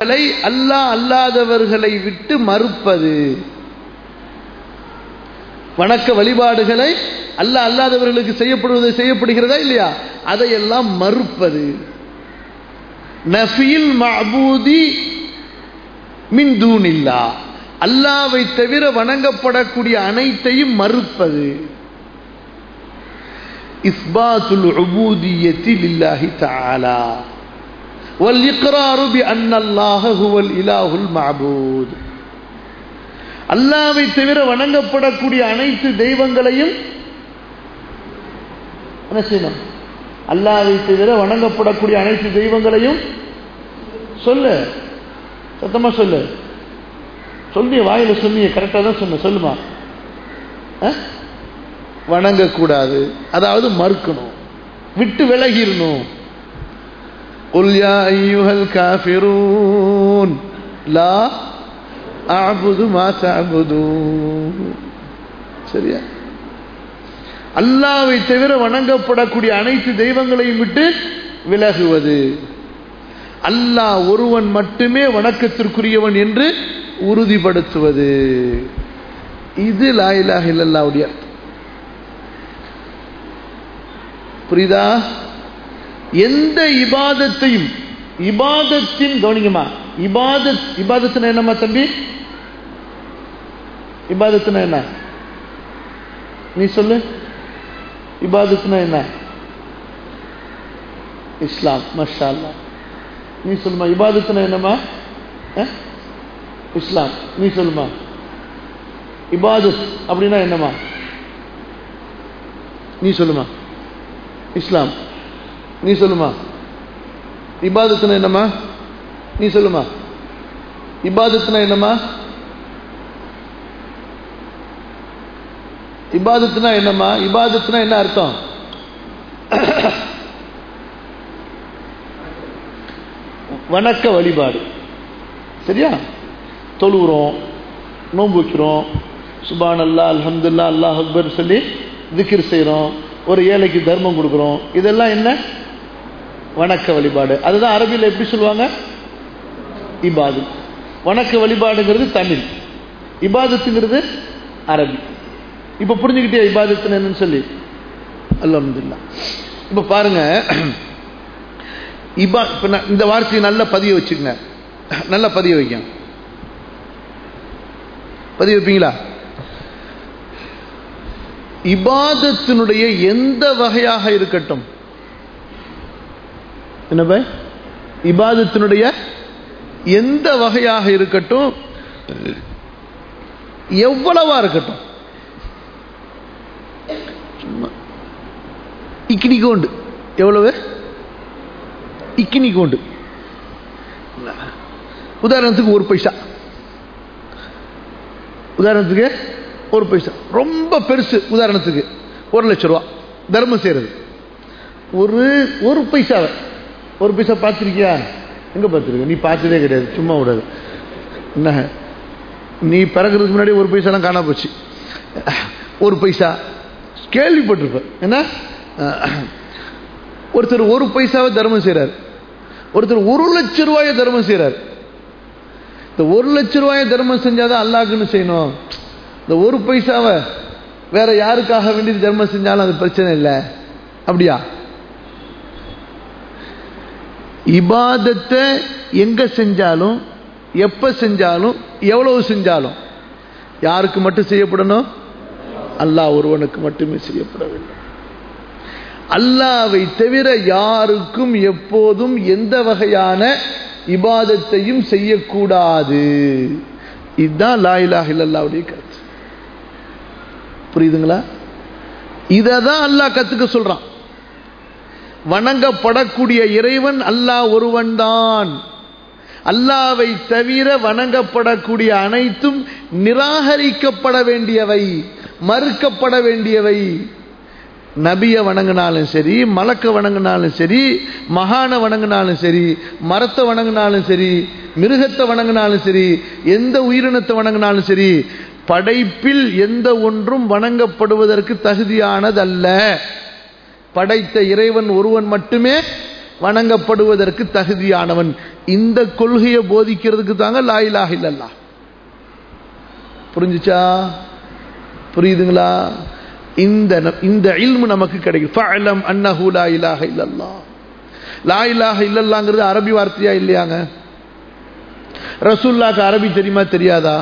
அல்லாஹ் அல்லாதவர்களை விட்டு மறுப்பது வணக்க வழிபாடுகளை அல்லாஹ் அல்லாதவர்களுக்கு செய்யப்படுவது செய்யப்படுகிறதா இல்லையா அதையெல்லாம் மறுப்பது நஃபில் மஅபூதி மின் தூனில்லா அல்லாவை தவிர வணங்கப்படக்கூடிய அனைத்தையும் மறுப்பது இஸ்பாத்துல் உபூதியத்தி லில்லாஹி தஆலா வல் இக்ராரு பி அன்ன அல்லாஹ ஹுவல் இலாஹுல் மஅபூத் அல்லாவை தவிர வணங்கப்படக்கூடிய அனைத்து தெய்வங்களையும் என்ன செய்யணும் அல்லாவை தவிர வணங்கப்படக்கூடிய அனைத்து தெய்வங்களையும் சொல்லு சத்தமா சொல்லு சொல்லிய வாயில சொன்னிய கரெக்டாக தான் சொன்ன சொல்லுமா வணங்கக்கூடாது அதாவது மறுக்கணும் விட்டு விலகிடணும் قل يا أيها الكافرون لا أعبد ما تعبدون சரியா அல்லாவை தவிர வணங்கப்படக்கூடிய அனைத்து தெய்வங்களையும் விட்டு விலகுவது அல்லாஹ் ஒருவன் மட்டுமே வணக்கத்திற்குரியவன் என்று உறுதிப்படுத்துவது இது லாயிலாக இல்லல்லாவுடைய புரியுதா எந்த இபாதத்தையும் இபாதத்தின் கவனிங்கம்மா இபாதத் இபாதத்துனா என்னம்மா தம்பி இபாதத்துனா என்ன நீ சொல்லு இபாதத்துனா என்ன இஸ்லாம் மஷா அல்லா நீ சொல்லுமா இபாதத்துனா என்னம்மா இஸ்லாம் நீ சொல்லுமா இபாதத் அப்படின்னா என்னம்மா நீ சொல்லுமா இஸ்லாம் நீ சொல்லுமா இபாதத்துனா என்னம்மா நீ சொல்லுமா இபாதத்துனா என்னம்மா இபாதத்துனா என்னம்மா இபாதத்துனா என்ன அர்த்தம் வணக்க வழிபாடு சரியா தொழுகிறோம் நோன்பு வைக்கிறோம் சுபான் அல்லா அல்ஹம்துல்லா அல்லாஹ் அக்பர் சொல்லி திக்கிர் செய்கிறோம் ஒரு ஏழைக்கு தர்மம் கொடுக்குறோம் இதெல்லாம் என்ன வணக்க வழிபாடு அதுதான் அரபியில் எப்படி சொல்லுவாங்க இபாது வணக்க வழிபாடுங்கிறது தமிழ் இபாதத்துங்கிறது அரபி இப்போ புரிஞ்சுக்கிட்டே இபாதத்துன்னு என்னன்னு சொல்லி அல்ஹம்துல்லா இப்போ பாருங்க இபா இப்போ இந்த வார்த்தையை நல்லா பதிய வச்சுக்கங்க நல்லா பதிய வைக்க பதிய வைப்பீங்களா இபாதத்தினுடைய எந்த வகையாக இருக்கட்டும் என்ன பாய் இபாதத்தினுடைய எந்த வகையாக இருக்கட்டும் எவ்வளவா இருக்கட்டும் இக்கினி கோண்டு எவ்வளவு இக்கினி கோண்டு உதாரணத்துக்கு ஒரு பைசா உதாரணத்துக்கு ஒரு பைசா ரொம்ப பெருசு உதாரணத்துக்கு ஒரு லட்ச ரூபா தர்மம் செய்யறது ஒரு ஒரு பைசாவை ஒரு பைசா பார்த்துருக்கியா எங்க பார்த்துருக்க நீ பார்த்ததே கிடையாது சும்மா விடாது என்ன நீ பிறகுறதுக்கு முன்னாடி ஒரு பைசாலாம் காணா போச்சு ஒரு பைசா கேள்விப்பட்டிருப்ப என்ன ஒருத்தர் ஒரு பைசாவை தர்மம் செய்கிறார் ஒருத்தர் ஒரு லட்ச ரூபாயை தர்மம் செய்கிறார் இந்த ஒரு லட்ச ரூபாயை தர்மம் செஞ்சாதான் அல்லாக்குன்னு செய்யணும் இந்த ஒரு பைசாவை வேற யாருக்காக வேண்டி தர்மம் செஞ்சாலும் அது பிரச்சனை இல்லை அப்படியா இபாதத்தை எங்க செஞ்சாலும் எப்ப செஞ்சாலும் எவ்வளவு செஞ்சாலும் யாருக்கு மட்டும் செய்யப்படணும் அல்லாஹ் ஒருவனுக்கு மட்டுமே செய்யப்பட வேண்டும் அல்லாவை தவிர யாருக்கும் எப்போதும் எந்த வகையான இபாதத்தையும் செய்யக்கூடாது இதுதான் லாயிலாக இல்லல்லாவுடைய கருத்து புரியுதுங்களா இதை தான் அல்லாஹ் கத்துக்க சொல்றான் வணங்கப்படக்கூடிய இறைவன் அல்லாஹ் ஒருவன் தான் அல்லாவை தவிர வணங்கப்படக்கூடிய அனைத்தும் நிராகரிக்கப்பட வேண்டியவை மறுக்கப்பட வேண்டியவை நபிய வணங்கினாலும் சரி மலக்க வணங்கினாலும் சரி மகான வணங்கினாலும் சரி மரத்தை வணங்கினாலும் சரி மிருகத்தை வணங்கினாலும் சரி எந்த உயிரினத்தை வணங்கினாலும் சரி படைப்பில் எந்த ஒன்றும் வணங்கப்படுவதற்கு தகுதியானதல்ல படைத்த இறைவன் ஒருவன் மட்டுமே வணங்கப்படுவதற்கு தகுதியானவன் இந்த கொள்கையை போதிக்கிறதுக்கு தாங்க லாயிலாக இல்லல்லா புரிஞ்சுச்சா புரியுதுங்களா இந்த இந்த இல்மு நமக்கு கிடைக்கும் ஃபஅலம் அன்னஹு லா இலாஹ இல்லல்லாஹ் லா இலாஹ இல்லல்லாங்கிறது அரபி வார்த்தையா இல்லையாங்க ரசூல்லாக்கு அரபி தெரியுமா தெரியாதா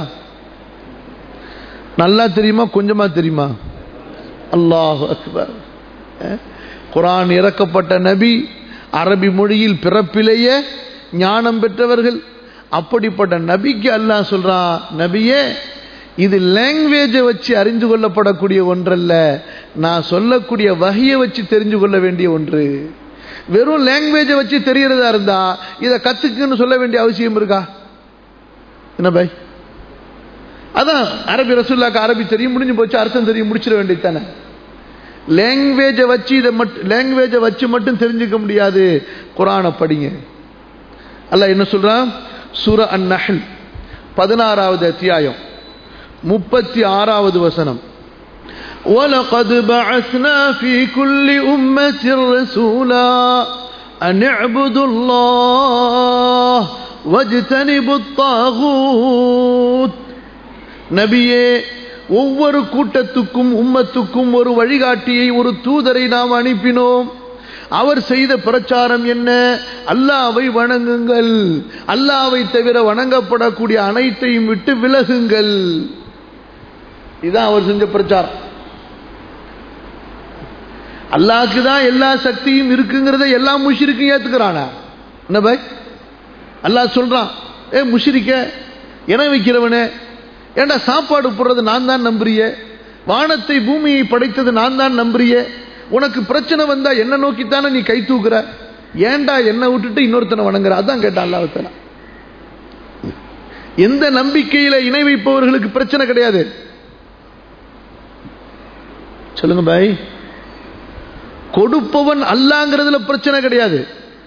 நல்லா தெரியுமா கொஞ்சமா தெரியுமா அல்லாஹ் அக்பர் குரான் இறக்கப்பட்ட நபி அரபி மொழியில் பிறப்பிலேயே ஞானம் பெற்றவர்கள் அப்படிப்பட்ட நபிக்கு அல்லாஹ் சொல்றான் நபியே இது லாங்குவேஜை வச்சு அறிந்து கொள்ளப்படக்கூடிய ஒன்றல்ல நான் சொல்லக்கூடிய வகையை வச்சு தெரிஞ்சு கொள்ள வேண்டிய ஒன்று வெறும் லாங்குவேஜை வச்சு தெரியறதா இருந்தா இதை கத்துக்குன்னு சொல்ல வேண்டிய அவசியம் இருக்கா என்ன பாய் அதான் அரபி ரசூல்லாக்கு அரபி தெரியும் முடிஞ்சு போச்சு அர்த்தம் தெரியும் முடிச்சிட வேண்டியது தானே லாங்குவேஜை வச்சு இதை மட்டும் லாங்குவேஜை வச்சு மட்டும் தெரிஞ்சுக்க முடியாது குரானை படிங்க அல்ல என்ன சொல்றான் சூர அன் நஹல் பதினாறாவது அத்தியாயம் முப்பத்தி ஆறாவது வசனம் ولقد بعثنا في كل أمة رسولا أن اعبدوا الله واجتنبوا الطاغوت நபியே ஒவ்வொரு கூட்டத்துக்கும் உம்மத்துக்கும் ஒரு வழிகாட்டியை ஒரு தூதரை நாம் அனுப்பினோம் அவர் செய்த பிரச்சாரம் என்ன அல்லாவை வணங்குங்கள் அல்லாவை தவிர வணங்கப்படக்கூடிய அனைத்தையும் விட்டு விலகுங்கள் இதுதான் அவர் செஞ்ச பிரச்சாரம் அல்லாஹ்க்கு தான் எல்லா சக்தியும் இருக்குங்கிறத எல்லா முஷிருக்கும் ஏத்துக்கிறானா என்ன பாய் அல்லாஹ் சொல்றான் ஏ முஷிரிக்க இணை வைக்கிறவனே ஏண்டா சாப்பாடு போடுறது நான் தான் நம்புறிய வானத்தை பூமியை படைத்தது நான் தான் நம்புறிய உனக்கு பிரச்சனை வந்தா என்ன நோக்கித்தானே நீ கை தூக்குற ஏண்டா என்ன விட்டுட்டு இன்னொருத்தனை வணங்குற அதான் கேட்டான் அல்லாஹ் எந்த நம்பிக்கையில இணை வைப்பவர்களுக்கு பிரச்சனை கிடையாது சொல்லுங்க பாய் கொடுப்பவன் அல்லாங்கிறதுல பிரச்சனை கிடையாது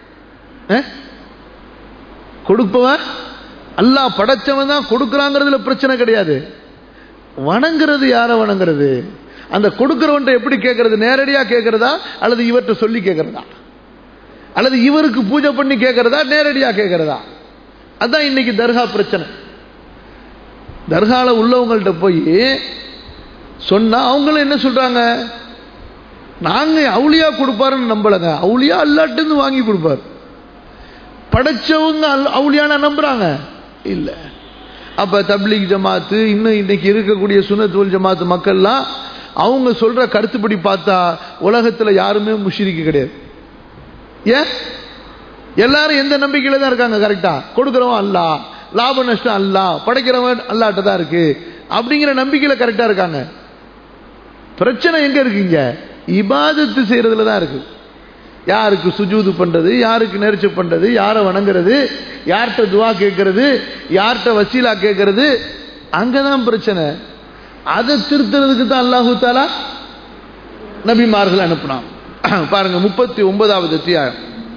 கொடுப்பவன் அல்லாஹ் படைச்சவன் தான் கொடுக்குறாங்கிறதுல பிரச்சனை கிடையாது வணங்குறது யாரை வணங்குறது அந்த கொடுக்கிறவன்ட்ட எப்படி கேட்கறது நேரடியாக கேட்கறதா அல்லது இவர்கிட்ட சொல்லி கேட்கறதா அல்லது இவருக்கு பூஜை பண்ணி கேட்கறதா நேரடியாக கேட்கறதா அதான் இன்னைக்கு தர்கா பிரச்சனை தர்கால உள்ளவங்கள்ட்ட போய் சொன்னா அவங்களும் என்ன சொல்றாங்க நாங்க அவுளியா கொடுப்பாருன்னு நம்பலங்க அவுளியா அல்லாட்டு வாங்கி கொடுப்பாரு படைச்சவங்க அவுளியான நம்புறாங்க இல்ல அப்ப தப்லீக் ஜமாத்து இன்னும் இன்னைக்கு இருக்கக்கூடிய சுனத்துவல் ஜமாத்து மக்கள்லாம் அவங்க சொல்ற கருத்துப்படி பார்த்தா உலகத்துல யாருமே முஷிரிக்கு கிடையாது ஏன் எல்லாரும் எந்த நம்பிக்கையில தான் இருக்காங்க கரெக்டா கொடுக்கிறவன் அல்லா லாப நஷ்டம் அல்லா படைக்கிறவன் அல்லாட்ட தான் இருக்கு அப்படிங்கிற நம்பிக்கையில கரெக்டா இருக்காங்க பிரச்சனை எங்க இருக்குங்க இபாதத்து செய்யறதுல தான் இருக்கு யாருக்கு சுஜூது பண்றது யாருக்கு நேர்ச்சி பண்றது யாரை வணங்குறது யார்கிட்ட துவா கேட்கறது யார்கிட்ட வசீலா கேட்கறது அங்கதான் பிரச்சனை அதை திருத்துறதுக்கு தான் அல்லாஹு தாலா நபிமார்கள் அனுப்பினான் பாருங்க முப்பத்தி ஒன்பதாவது அத்தியாயம்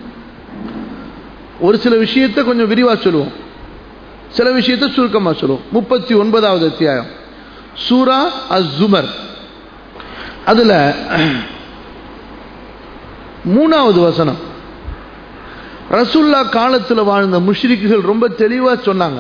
ஒரு சில விஷயத்தை கொஞ்சம் விரிவா சொல்லுவோம் சில விஷயத்தை சுருக்கமா சொல்லுவோம் முப்பத்தி ஒன்பதாவது அத்தியாயம் சூரா அசுமர் அதுல மூணாவது வசனம் ரசுல்லா காலத்தில் வாழ்ந்த முஷ்ரிக்குகள் ரொம்ப தெளிவா சொன்னாங்க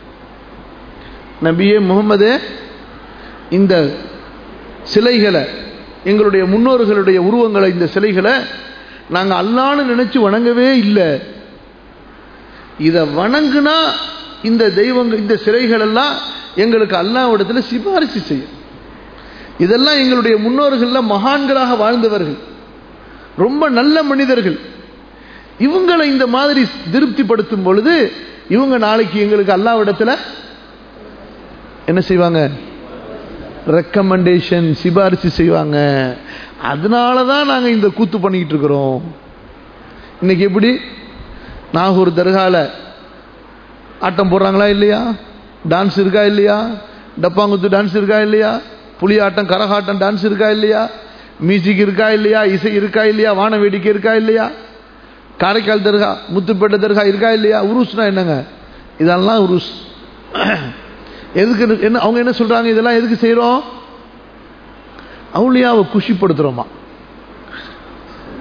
நபியே முகமதே இந்த சிலைகளை எங்களுடைய முன்னோர்களுடைய உருவங்களை இந்த சிலைகளை நாங்கள் அல்லான்னு நினைச்சு வணங்கவே இல்லை இதை வணங்குனா இந்த தெய்வங்கள் இந்த சிலைகள் எல்லாம் எங்களுக்கு அல்லாவிடத்துல சிபாரிசு செய்யும் இதெல்லாம் எங்களுடைய முன்னோர்கள்ல மகான்களாக வாழ்ந்தவர்கள் ரொம்ப நல்ல மனிதர்கள் இவங்களை இந்த மாதிரி திருப்திப்படுத்தும் பொழுது இவங்க நாளைக்கு எங்களுக்கு அல்லாவிடத்துல என்ன செய்வாங்க ரெக்கமெண்டேஷன் சிபாரிசு செய்வாங்க அதனால தான் நாங்கள் இந்த கூத்து பண்ணிக்கிட்டு இருக்கிறோம் இன்னைக்கு எப்படி நாகூர் தர்கால ஆட்டம் போடுறாங்களா இல்லையா டான்ஸ் இருக்கா இல்லையா டப்பாங்குத்து டான்ஸ் இருக்கா இல்லையா புலியாட்டம் கரகாட்டம் டான்ஸ் இருக்கா இல்லையா மியூசிக் இருக்கா இல்லையா இசை இருக்கா இல்லையா வான வேடிக்கை இருக்கா இல்லையா காரைக்கால் தர்கா முத்துப்பேட்டை தர்கா இருக்கா இல்லையா உருஸ்னா என்னங்க இதெல்லாம் உருஸ் எதுக்கு என்ன அவங்க என்ன சொல்றாங்க இதெல்லாம் எதுக்கு செய்யறோம் அவளியாவை குஷிப்படுத்துறோமா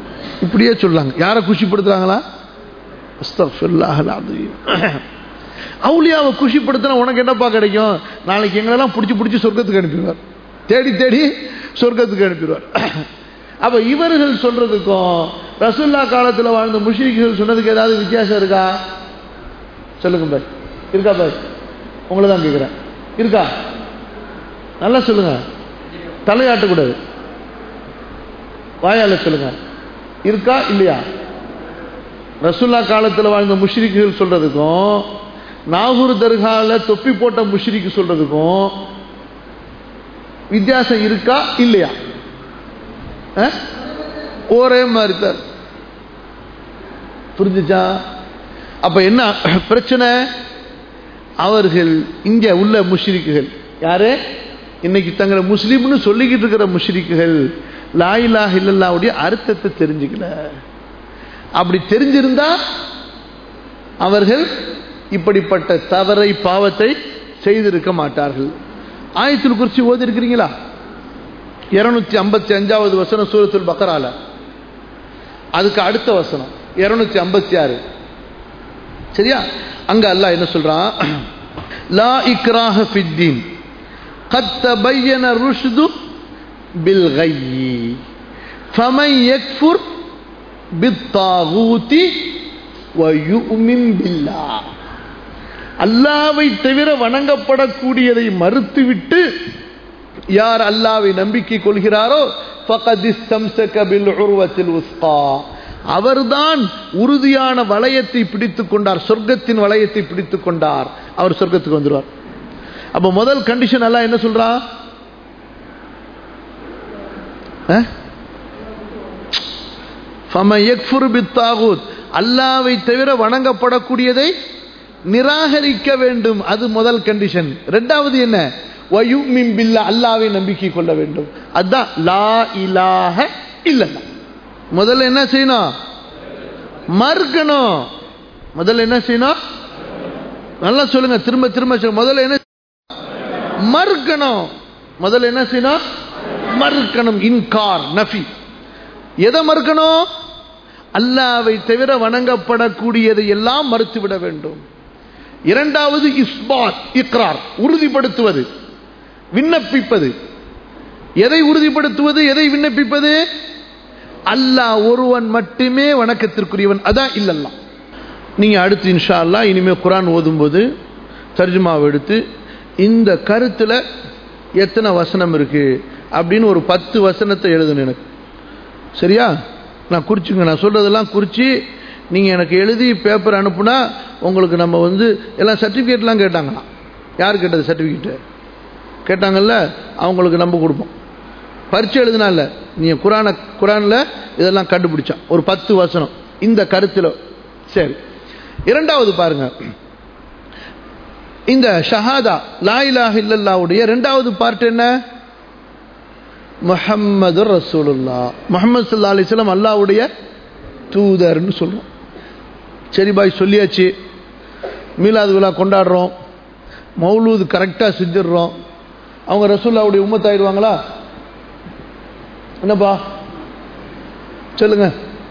இப்படியே சொல்லாங்க யாரை குஷிப்படுத்துறாங்களா அஸ்தக்ஃபிருல்லாஹ் அல்-அஸீம். அவுலியாவை குஷிப்படுத்தினா உனக்கு என்னப்பா கிடைக்கும் நாளைக்கு எங்களெல்லாம் பிடிச்சி பிடிச்சி சொர்க்கத்துக்கு அனுப்பிடுவார் தேடி தேடி சொர்க்கத்துக்கு அனுப்பிடுவார் அப்ப இவர்கள் சொல்றதுக்கும் ரசுல்லா காலத்துல வாழ்ந்த முஷ்ரிக்குகள் சொன்னதுக்கு ஏதாவது வித்தியாசம் இருக்கா சொல்லுங்க பாய் இருக்கா பாய் உங்களை தான் கேட்குறேன் இருக்கா நல்லா சொல்லுங்க தலையாட்டக்கூடாது வாயால சொல்லுங்க இருக்கா இல்லையா ரசுல்லா காலத்தில் வாழ்ந்த முஷ்ரிக்குகள் சொல்றதுக்கும் நாகூர் தர்கால தொப்பி போட்ட முஷ்ரிக்கு சொல்றதுக்கும் வித்தியாசம் இருக்கா இல்லையா அஹ்? ஒரே மாதிரி தான் புரிஞ்சுச்சா அப்ப என்ன பிரச்சனை அவர்கள் இங்க உள்ள முஷ்ரிக்குகள் யாரு இன்னைக்கு தங்களை முஸ்லீம்னு சொல்லிக்கிட்டு இருக்கிற முஷ்ரிக்குகள் லாயிலா இல்லல்லாவுடைய அர்த்தத்தை தெரிஞ்சுக்கல அப்படி தெரிஞ்சிருந்தா அவர்கள் இப்படிப்பட்ட தவறை பாவத்தை செய்திருக்க மாட்டார்கள் ஆயத்தில் குறிச்சி ஓதி இருக்கிறீங்களா இருநூத்தி ஐம்பத்தி அஞ்சாவது வசனம் சூரத்துல் பக்கரால அதுக்கு அடுத்த வசனம் இருநூத்தி ஐம்பத்தி ஆறு சரியா அங்க அல்லாஹ் என்ன சொல்றான் லா இக்ராஹ ஃபித்தீன் قد تبين الرشد بالغي فمن يكفر بالطاغوت ويؤمن بالله அல்லாவை தவிர வணங்கப்படக்கூடியதை மறுத்துவிட்டு யார் அல்லாவை நம்பிக்கை கொள்கிறாரோ ஃபகத் இஸ்தம்சக பில் உர்வத்தில் உஸ்கா அவர்தான் உறுதியான வளையத்தை பிடித்துக் கொண்டார் சொர்க்கத்தின் வளையத்தை பிடித்துக் கொண்டார் அவர் சொர்க்கத்துக்கு வந்துருவார் அப்ப முதல் கண்டிஷன் எல்லாம் என்ன சொல்றா அஹ்? ஃபமன் யக்ஃபுர் பித்தாகூத் அல்லாவை தவிர வணங்கப்படக்கூடியதை நிராகரிக்க வேண்டும் அது முதல் கண்டிஷன் ரெண்டாவது என்ன வயுமின் பில்லா அல்லாவை நம்பிக்கை கொள்ள வேண்டும் அதான் லா இலாஹ இல்லல்லா முதல்ல என்ன செய்யணும் மறுக்கணும் முதல்ல என்ன செய்யணும் நல்லா சொல்லுங்க திரும்ப திரும்ப சொல்லுங்க முதல்ல என்ன மறுக்கணும் முதல்ல என்ன செய்யணும் மறுக்கணும் இன்கார் நஃபி எதை மறுக்கணும் அல்லாவை தவிர வணங்கப்படக்கூடியதை எல்லாம் மறுத்துவிட வேண்டும் இரண்டாவது இஸ்பாத் இக்ரார் உறுதிப்படுத்துவது விண்ணப்பிப்பது எதை உறுதிப்படுத்துவது எதை விண்ணப்பிப்பது அல்லாஹ் ஒருவன் மட்டுமே வணக்கத்திற்குரியவன் அதான் இல்லல்லா நீங்க அடுத்து இன்ஷா அல்லாஹ் இனிமே குரான் ஓதும்போது தர்ஜுமாவை எடுத்து இந்த கருத்துல எத்தனை வசனம் இருக்கு அப்படின்னு ஒரு பத்து வசனத்தை எழுதணும் எனக்கு சரியா நான் குறிச்சுங்க நான் சொல்றதெல்லாம் குறிச்சு நீங்க எனக்கு எழுதி பேப்பர் அனுப்புனா உங்களுக்கு நம்ம வந்து எல்லாம் சர்டிஃபிகேட்லாம் கேட்டாங்களாம் யார் கேட்டது சர்டிஃபிகேட்டு கேட்டாங்கல்ல அவங்களுக்கு நம்ம கொடுப்போம் பரீட்சை எழுதினா இல்ல நீங்க குரான குரான்ல இதெல்லாம் கண்டுபிடிச்சான் ஒரு பத்து வசனம் இந்த கருத்துல சரி இரண்டாவது பாருங்க இந்த ஷஹாதா லா இலாஹ இல்லல்லாவுடைய இரண்டாவது பார்ட் என்ன முஹம்மது ரசூலுல்லா முஹம்மது சல்லா அலிஸ்லாம் அல்லாவுடைய தூதர்னு சொல்றோம் சரி பாய் சொல்லியாச்சு மீலாது விழா கொண்டாடுறோம் மௌலூது கரெக்டாக செஞ்சிடுறோம் அவங்க ரசூல்லாவுடைய உம்மத்தாயிடுவாங்களா என்னப்பா சொல்லுங்க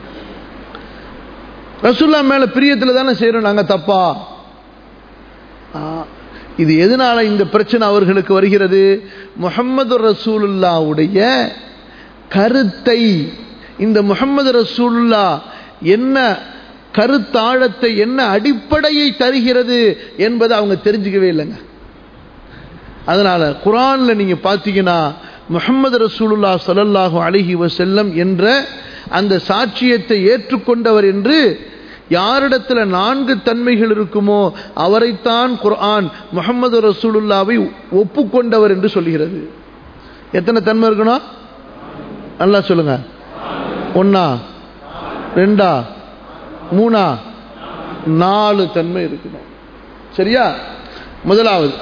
ரசூல்லா மேல பிரியத்தில் தானே செய்யறோம் நாங்க தப்பா ஆ, இது எதனால இந்த பிரச்சனை அவர்களுக்கு வருகிறது முகம்மது ரசூலுல்லாவுடைய கருத்தை இந்த முகம்மது ரசூலுல்லா என்ன கருத்தாழத்தை என்ன அடிப்படையை தருகிறது என்பதை அவங்க தெரிஞ்சுக்கவே இல்லைங்க அதனால குரான்ல நீங்க பார்த்தீங்கன்னா முகமது ரசூலுல்லா ஸல்லல்லாஹு அலைஹி வஸல்லம் என்ற அந்த சாட்சியத்தை ஏற்றுக்கொண்டவர் என்று யாரிடத்துல நான்கு தன்மைகள் இருக்குமோ அவரைத்தான் குர்ஆன் முகமது ரசூலுல்லாவை ஒப்புக்கொண்டவர் என்று சொல்கிறது எத்தனை தன்மை இருக்கணும் நல்லா சொல்லுங்க ஒன்னா ரெண்டா மூணா நாலு தன்மை இருக்கணும் சரியா முதலாவது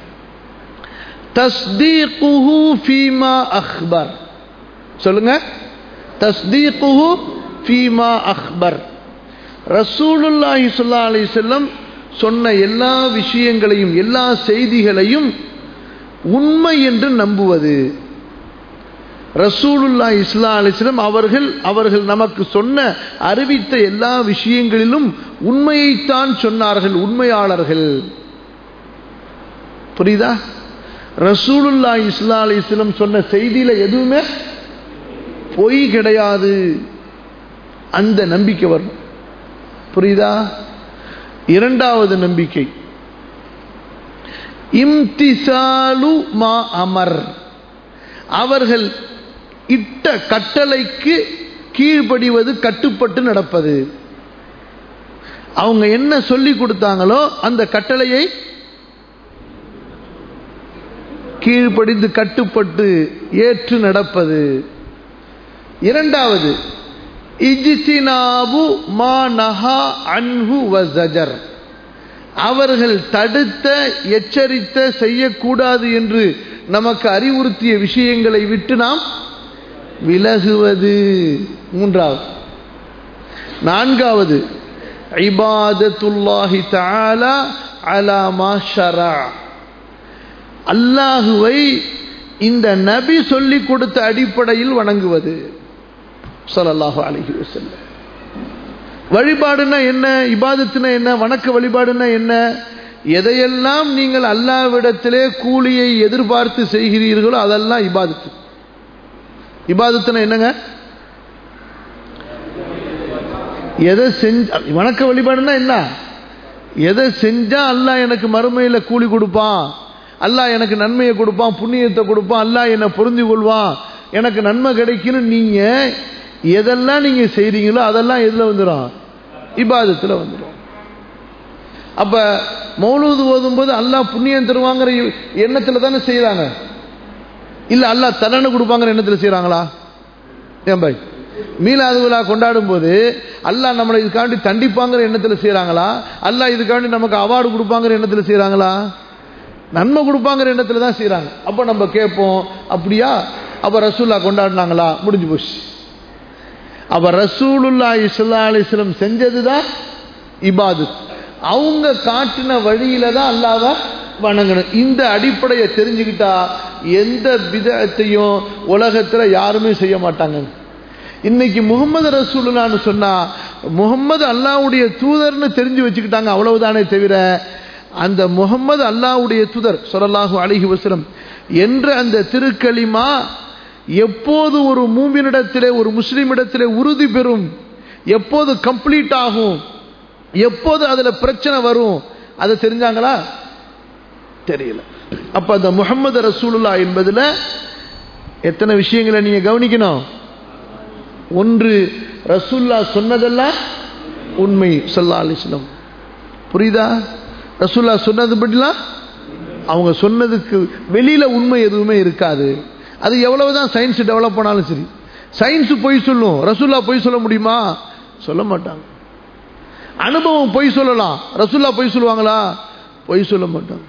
தஸ்தீகுஹு ஃபீமா அக்பர் சொல்லுங்க தஸ்தீகுஹு ஃபீமா அக்பர் ரசூலுல்லாஹி ஸல்லல்லாஹு அலைஹி வஸல்லம் சொன்ன எல்லா விஷயங்களையும் எல்லா செய்திகளையும் உண்மை என்று நம்புவது ரசூலுல்லா இஸ்லா அலிஸ்லம் அவர்கள் அவர்கள் நமக்கு சொன்ன அறிவித்த எல்லா விஷயங்களிலும் உண்மையைத்தான் சொன்னார்கள் உண்மையாளர்கள் புரியுதா ரசூலுல்லா இஸ்லா அலிஸ்லம் சொன்ன செய்தியில எதுவுமே பொய் கிடையாது அந்த நம்பிக்கை வரும் புரியுதா இரண்டாவது நம்பிக்கை இம்திசாலு மா அமர் அவர்கள் இட்ட கட்டளைக்கு கீழ்ப்படிவது கட்டுப்பட்டு நடப்பது அவங்க என்ன சொல்லி கொடுத்தாங்களோ அந்த கட்டளையை கீழ்ப்படிந்து கட்டுப்பட்டு ஏற்று நடப்பது இரண்டாவது இஜித்தினாபு மா நஹா அன்ஹு வசஜர் அவர்கள் தடுத்த எச்சரித்த செய்யக்கூடாது என்று நமக்கு அறிவுறுத்திய விஷயங்களை விட்டு நாம் விலகுவது மூன்றாவது நான்காவது ஐபாதத்துல்லாஹி தஆலா அலா மா ஷரா அல்லாஹுவை இந்த நபி சொல்லிக் கொடுத்த அடிப்படையில் வணங்குவது ஸல்லல்லாஹு அலைஹி வஸல்லம் வழிபாடுனா என்ன இபாதத்துனா என்ன வணக்க வழிபாடுனா என்ன எதையெல்லாம் நீங்கள் அல்லாவிடத்திலே கூலியை எதிர்பார்த்து செய்கிறீர்களோ அதெல்லாம் இபாதத்து இபாதத்துனா என்னங்க எதை செஞ்ச வணக்க வழிபாடுனா என்ன எதை செஞ்சா அல்லாஹ் எனக்கு மறுமையில் கூலி கொடுப்பான் அல்லாஹ் எனக்கு நன்மையை கொடுப்பான் புண்ணியத்தை கொடுப்பான் அல்லாஹ் என்னை பொருந்தி கொள்வான் எனக்கு நன்மை கிடைக்குன்னு நீங்க எதெல்லாம் நீங்க செய்றீங்களோ அதெல்லாம் எதுல வந்துடும் இபாதத்துல வந்துடும் அப்ப மௌலூது ஓதும்போது அல்லாஹ் புண்ணியம் தருவாங்கிற எண்ணத்துல தானே செய்யறாங்க இல்ல அல்லாஹ் தண்டனை கொடுப்பாங்கிற எண்ணத்துல செய்யறாங்களா ஏன் பாய் மீலாது விழா கொண்டாடும் போது அல்லாஹ் நம்மளை இதுக்காண்டி தண்டிப்பாங்கிற எண்ணத்துல செய்யறாங்களா அல்லாஹ் இதுக்காண்டி நமக்கு அவார்டு கொடுப்பாங்கிற எண்ணத்துல செய்யறாங்களா நன்மை கொடுப்பாங்கிற எண்ணத்துல தான் செய்யறாங்க அப்ப நம்ம கேட்போம் அப்படியா அப்ப ரசூல்லா கொண்டாடினாங்களா முடிஞ்சு போச்சு அப்ப ரசூலுல்லா இஸ்லா அலிஸ்லம் செஞ்சதுதான் இபாதத் அவங்க காட்டின வழியில தான் அல்லாவ வணங்கணும் இந்த அடிப்படையை தெரிஞ்சுக்கிட்டா எந்த விதத்தையும் உலகத்துல யாருமே செய்ய மாட்டாங்க இன்னைக்கு முகமது ரசூலுல்லான்னு சொன்னா முகமது அல்லாவுடைய தூதர்னு தெரிஞ்சு வச்சுக்கிட்டாங்க அவ்வளவுதானே தவிர அந்த முகமது அல்லாவுடைய தூதர் சொல்லலாஹு அலிஹி வசலம் என்ற அந்த திருக்களிமா எப்போது ஒரு மூமினிடத்திலே ஒரு முஸ்லீமிடத்திலே உறுதி பெறும் எப்போது கம்ப்ளீட் ஆகும் எப்போது அதுல பிரச்சனை வரும் அதை தெரிஞ்சாங்களா தெரியல அப்ப அந்த முகமது ரசூலுல்லா என்பதுல எத்தனை விஷயங்களை நீங்க கவனிக்கணும் ஒன்று ரசூல்லா சொன்னதெல்லாம் உண்மை சொல்லா அலிஸ்லம் புரியுதா ரசூல்லா சொன்னது பற்றிலாம் அவங்க சொன்னதுக்கு வெளியில உண்மை எதுவுமே இருக்காது அது எவ்வளவுதான் சயின்ஸ் டெவலப் பண்ணாலும் சரி சயின்ஸ் பொய் சொல்லும் ரசூல்லா பொய் சொல்ல முடியுமா சொல்ல மாட்டாங்க அனுபவம் பொய் சொல்லலாம் ரசூல்லா பொய் சொல்லுவாங்களா பொய் சொல்ல மாட்டாங்க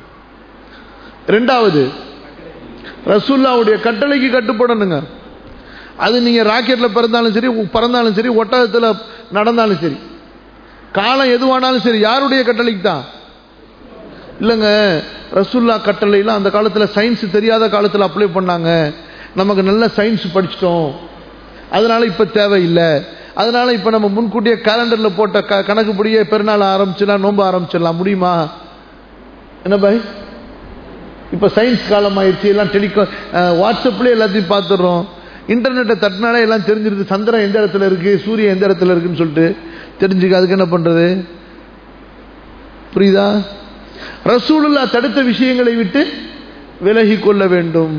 ரெண்டாவது ரசூல்லாவுடைய கட்டளைக்கு கட்டுப்படணுங்க அது நீங்க ராக்கெட்ல பிறந்தாலும் சரி பறந்தாலும் சரி ஒட்டகத்தில் நடந்தாலும் சரி காலம் எதுவானாலும் சரி யாருடைய கட்டளைக்கு தான் இல்லைங்க ரசுல்லா கட்டளைலாம் அந்த காலத்தில் சயின்ஸ் தெரியாத காலத்தில் அப்ளை பண்ணாங்க நமக்கு நல்ல சயின்ஸ் படிச்சிட்டோம் அதனால இப்போ தேவையில்லை அதனால இப்போ நம்ம முன்கூட்டியே கேலண்டரில் போட்ட க கணக்குப்படியே பெருநாள் ஆரம்பிச்சிடலாம் நோன்பு ஆரம்பிச்சிடலாம் முடியுமா என்ன பாய் இப்போ சயின்ஸ் காலம் ஆயிடுச்சு எல்லாம் டெலிகா வாட்ஸ்அப்லேயே எல்லாத்தையும் பார்த்துடுறோம் இன்டர்நெட்டை தட்டினாலே எல்லாம் தெரிஞ்சிருது சந்திரன் எந்த இடத்துல இருக்கு சூரியன் எந்த இடத்துல இருக்குன்னு சொல்லிட்டு தெரிஞ்சுக்க அதுக்கு என்ன பண்றது புரியுதா ரசூலுல்லா தடுத்த விஷயங்களை விட்டு விலகி கொள்ள வேண்டும்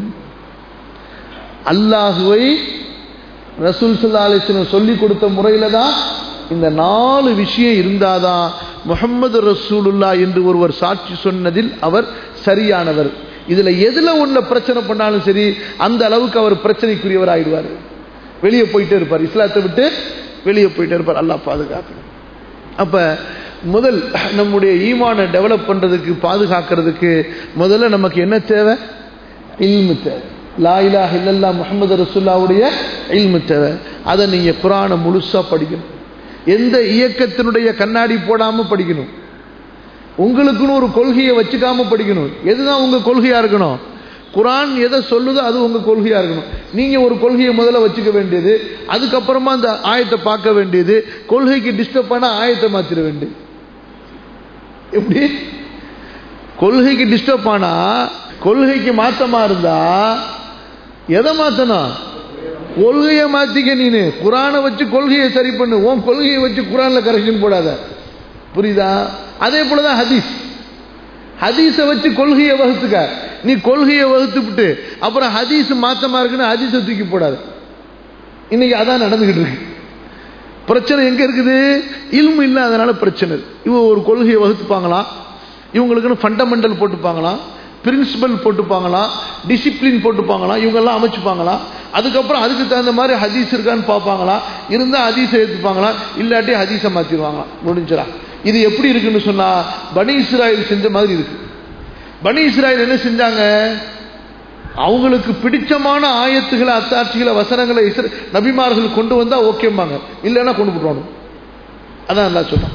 அல்லாஹுவை ரசூல் சல்லா அலிஸ்லம் சொல்லி கொடுத்த முறையில தான் இந்த நாலு விஷயம் இருந்தாதான் முகமது ரசூலுல்லா என்று ஒருவர் சாட்சி சொன்னதில் அவர் சரியானவர் இதுல எதுல ஒண்ணு பிரச்சனை பண்ணாலும் சரி அந்த அளவுக்கு அவர் பிரச்சனைக்குரியவர் ஆயிடுவார் வெளியே போயிட்டே இருப்பார் இஸ்லாத்தை விட்டு வெளியே போயிட்டே இருப்பார் அல்லாஹ் பாதுகாக்கணும் அப்ப முதல் நம்முடைய ஈமானை டெவலப் பண்றதுக்கு பாதுகாக்கிறதுக்கு முதல்ல நமக்கு என்ன தேவை இல்மு தேவை லா இலாஹ இல்லல்லா முகமது ரசுல்லாவுடைய இல்மு தேவை அதை நீங்க குரானை முழுசா படிக்கணும் எந்த இயக்கத்தினுடைய கண்ணாடி போடாம படிக்கணும் உங்களுக்குன்னு ஒரு கொள்கையை வச்சுக்காம படிக்கணும் எதுதான் உங்க கொள்கையா இருக்கணும் குரான் எதை சொல்லுதோ அது உங்க கொள்கையா இருக்கணும் நீங்க ஒரு கொள்கையை முதல்ல வச்சுக்க வேண்டியது அதுக்கப்புறமா அந்த ஆயத்தை பார்க்க வேண்டியது கொள்கைக்கு டிஸ்டர்ப் பண்ணா ஆயத்தை மாத்திர வேண்டியது எப்படி கொள்கைக்கு டிஸ்டர்ப் ஆனா கொள்கைக்கு மாத்தமா இருந்தா எதை மாத்தணும் கொள்கையை மாத்திக்க நீனு குரானை வச்சு கொள்கையை சரி பண்ணு உன் கொள்கையை வச்சு குரான்ல கரெக்ஷன் போடாத புரியுதா அதே போலதான் ஹதீஸ் ஹதீஸை வச்சு கொள்கையை வகுத்துக்க நீ கொள்கையை வகுத்துவிட்டு அப்புறம் ஹதீஸ் மாத்தமா இருக்குன்னு ஹதீஸை தூக்கி போடாது இன்னைக்கு அதான் நடந்துகிட்டு இருக்கு பிரச்சனை எங்க இருக்குது இல்மு இல்லை அதனால பிரச்சனை இவங்க ஒரு கொள்கையை வகுத்துப்பாங்களாம் இவங்களுக்குன்னு ஃபண்டமெண்டல் போட்டுப்பாங்களாம் பிரின்சிபல் போட்டுப்பாங்களாம் டிசிப்ளின் போட்டுப்பாங்களாம் இவங்கெல்லாம் அமைச்சுப்பாங்களாம் அதுக்கப்புறம் அதுக்கு தகுந்த மாதிரி ஹதீஸ் இருக்கான்னு பார்ப்பாங்களாம் இருந்தால் ஹதீஸை ஏற்றுப்பாங்களாம் இல்லாட்டி ஹதீஸை மாற்றிடுவாங்களாம் முடிஞ்சிடா இது எப்படி இருக்குன்னு சொன்னா பனி இஸ்ராயல் செஞ்ச மாதிரி இருக்கு பனி இஸ்ராயல் என்ன செஞ்சாங்க அவங்களுக்கு பிடிச்சமான ஆயத்துகளை அத்தாட்சிகளை வசனங்களை இஸ்ர- நபிமார்கள் கொண்டு வந்தா ஓகேம்பாங்க இல்லைன்னா கொண்டு போட்டுவாங்க அதான் நல்லா சொன்னான்